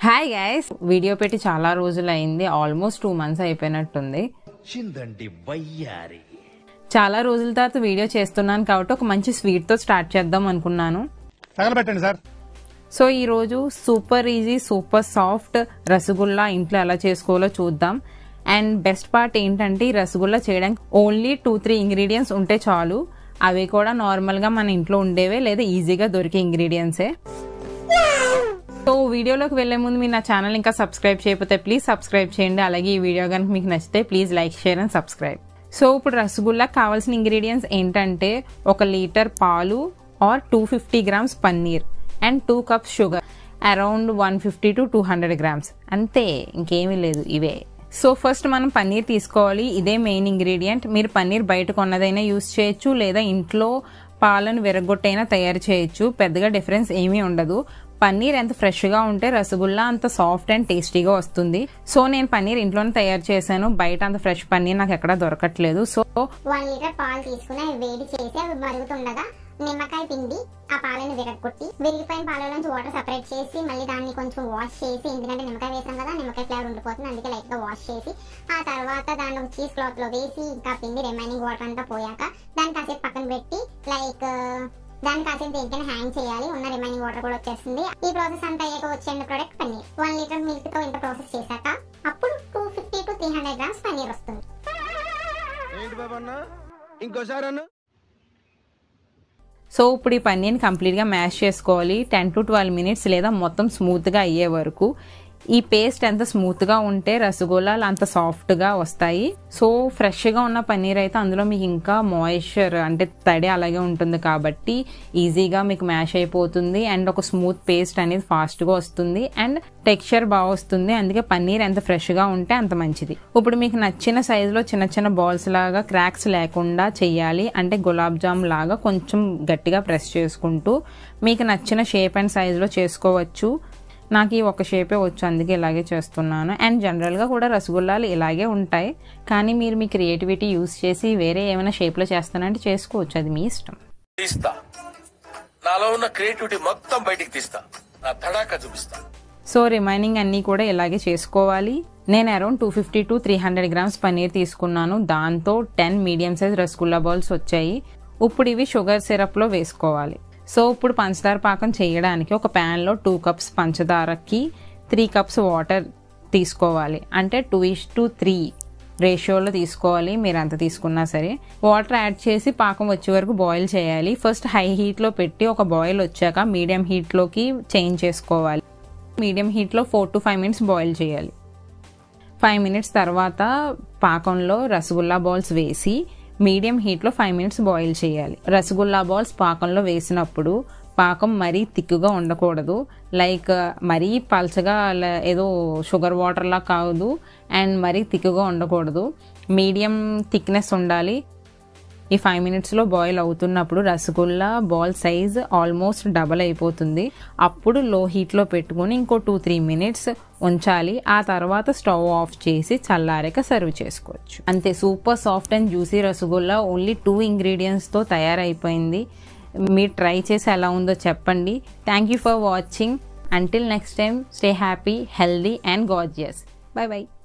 hi guys video పెట్టి చాలా రోజులు అయింది ఆల్మోస్ట్ టూ మంత్స్ అయిపోయినట్టుంది చిందండి వయ్యారి చాలా రోజుల తర్వాత వీడియో చేస్తున్నాను కాబట్టి ఒక మంచి స్వీట్తో స్టార్ట్ చేద్దాం అనుకున్నాను తగలబెట్టండి సార్ సో ఈరోజు super easy super soft rasgulla ఇంట్లో ఎలా చేసుకోవాలో చూద్దాం అండ్ బెస్ట్ పార్ట్ ఏంటంటే ఈ రసగుల్లా చేయడానికి ఓన్లీ టూ త్రీ ఇంగ్రీడియంట్స్ ఉంటే చాలు అవి కూడా నార్మల్గా మన ఇంట్లో ఉండేవే లేదా ఈజీగా దొరికే ఇంగ్రీడియంట్సే సో వీడియోలోకి వెళ్లే ముందు మీరు నా ఛానల్ ఇంకా సబ్స్క్రైబ్ చేయకపోతే ప్లీజ్ సబ్స్క్రైబ్ చేయండి అలాగే ఈ వీడియో కనుక మీకు నచ్చితే please like share and subscribe so ఇప్పుడు రసగుల్లా కావాల్సిన ఇంగ్రీడియంట్స్ ఏంటంటే ఒక లీటర్ పాలు or two fifty grams paneer and two cups sugar around one fifty to two hundred grams అంతే ఇంకేమీ లేదు ఇవే సో ఫస్ట్ మనం పన్నీర్ తీసుకోవాలి ఇదే మెయిన్ ఇంగ్రీడియంట్ మీరు పన్నీర్ బయట కొన్నదైనా యూస్ చేయొచ్చు లేదా ఇంట్లో పాలను విరగొట్టైనా తయారు చేయొచ్చు పెద్దగా డిఫరెన్స్ ఏమీ ఉండదు పన్నీర్ ఎంత ఫ్రెష్గా ఉంటే రసగుల్లా అంత సాఫ్ట్ అండ్ టేస్టీగా వస్తుంది సో నేను పన్నీర్ ఇంట్లోనే తయారు చేశాను బయట అంత ఫ్రెష్ పన్నీర్ నాకు ఎక్కడా దొరకట్లేదు సో వన్ లీటర్ పాలు తీసుకుని అవి వేడి చేసి అవి మరుగుతుండగా నిమ్మకాయ పిండి ఆ పాలను విరగొట్టి విరిగిపోయిన పాలలోంచి వాటర్ సెపరేట్ చేసి మళ్ళీ దాన్ని కొంచెం వాష్ చేసి ఎందుకంటే నిమ్మకాయ వేసాం కదా నిమ్మకాయ ఫ్లేవర్ ఉండిపోతుంది అందుకే లైట్ గా వాష్ చేసి ఆ తర్వాత దాన్ని ఒక చీజ్ క్లాత్ లో వేసి ఇంకా పిండి రిమైనింగ్ వాటర్ అంతా పోయాక దాన్ని కాసేపు పక్కన పెట్టి లైక్ దాన్ని కాసేపు దేనికైనా హ్యాంగ్ చేయాలి ఉన్న రిమైనింగ్ వాటర్ కూడా వచ్చేస్తుంది ఈ ప్రాసెస్ అంతా అయ్యాక వచ్చే product paneer one litre milk తో ఇంత ప్రాసెస్ చేశాక అప్పుడు two fifty to three hundred grams paneer వస్తుంది ఏంటి బాబు అన్న ఇంకోసారి అన్న సో ఇప్పుడు ఈ పన్నీర్ని కంప్లీట్గా మ్యాష్ చేసుకోవాలి టెన్ టు ట్వెల్వ్ మినిట్స్ లేదా మొత్తం స్మూత్గా అయ్యే వరకు ఈ పేస్ట్ ఎంత స్మూత్గా ఉంటే రసగుల్లాలు అంత సాఫ్ట్గా వస్తాయి సో ఫ్రెష్గా ఉన్న పన్నీర్ అయితే అందులో మీకు ఇంకా మాయిశ్చర్ అంటే తడి అలాగే ఉంటుంది కాబట్టి ఈజీగా మీకు మ్యాష్ అయిపోతుంది అండ్ ఒక స్మూత్ పేస్ట్ అనేది ఫాస్ట్గా వస్తుంది అండ్ టెక్స్చర్ బాగా వస్తుంది అందుకే పన్నీర్ ఎంత ఫ్రెష్గా ఉంటే అంత మంచిది ఇప్పుడు మీకు నచ్చిన సైజులో చిన్న చిన్న బాల్స్ లాగా క్రాక్స్ లేకుండా చెయ్యాలి అంటే గులాబ్ జామ్ లాగా కొంచెం గట్టిగా ప్రెస్ చేసుకుంటూ మీకు నచ్చిన షేప్ అండ్ సైజులో చేసుకోవచ్చు నాకు ఈ ఒక షేపే వచ్చు అందుకే ఇలాగే చేస్తున్నాను అండ్ జనరల్గా కూడా రసగుల్లాలు ఇలాగే ఉంటాయి కానీ మీరు మీ క్రియేటివిటీ యూస్ చేసి వేరే ఏమైనా షేప్లో చేస్తానంటే చేసుకోవచ్చు అది మీ ఇష్టం తీస్తా నాలో ఉన్న క్రియేటివిటీ మొత్తం బయటికి తీస్తా నా తడాక చూపిస్తా సో రిమైనింగ్ అన్నీ కూడా ఇలాగే చేసుకోవాలి నేను around two fifty to three hundred grams paneer తీసుకున్నాను దాంతో ten medium size rasgulla balls వచ్చాయి ఇప్పుడు ఇవి షుగర్ సిరప్లో వేసుకోవాలి సో ఇప్పుడు పంచదార పాకం చేయడానికి ఒక ప్యాన్లో టూ కప్స్ పంచదారకి త్రీ కప్స్ వాటర్ తీసుకోవాలి అంటే టూ ఇస్ టు త్రీ రేషియోలో తీసుకోవాలి మీరు అంత తీసుకున్నా సరే వాటర్ యాడ్ చేసి పాకం వచ్చే వరకు బాయిల్ చేయాలి ఫస్ట్ హై హీట్లో పెట్టి ఒక బాయిల్ వచ్చాక మీడియం హీట్లోకి చేంజ్ చేసుకోవాలి మీడియం హీట్లో four to five minutes boil చేయాలి ఫైవ్ మినిట్స్ తర్వాత పాకంలో రసగుల్లా బాల్స్ వేసి మీడియం హీట్లో ఫైవ్ మినిట్స్ బాయిల్ చేయాలి రసగుల్లా బాల్స్ పాకంలో వేసినప్పుడు పాకం మరీ తిక్కుగా ఉండకూడదు లైక్ మరీ పల్చగా అలా ఏదో షుగర్ వాటర్లా కాదు అండ్ మరీ తిక్కుగా ఉండకూడదు మీడియం థిక్నెస్ ఉండాలి ఈ ఫైవ్ మినిట్స్లో బాయిల్ అవుతున్నప్పుడు rasgulla ball size almost double అయిపోతుంది అప్పుడు లో హీట్లో పెట్టుకుని ఇంకో టూ త్రీ మినిట్స్ ఉంచాలి ఆ తర్వాత స్టవ్ ఆఫ్ చేసి చల్లారాక సర్వ్ చేసుకోవచ్చు అంతే super soft and juicy rasgulla only two ఇంగ్రీడియంట్స్తో తయారైపోయింది మీరు ట్రై చేసి ఎలా ఉందో చెప్పండి thank you for watching until next time stay happy healthy and gorgeous bye by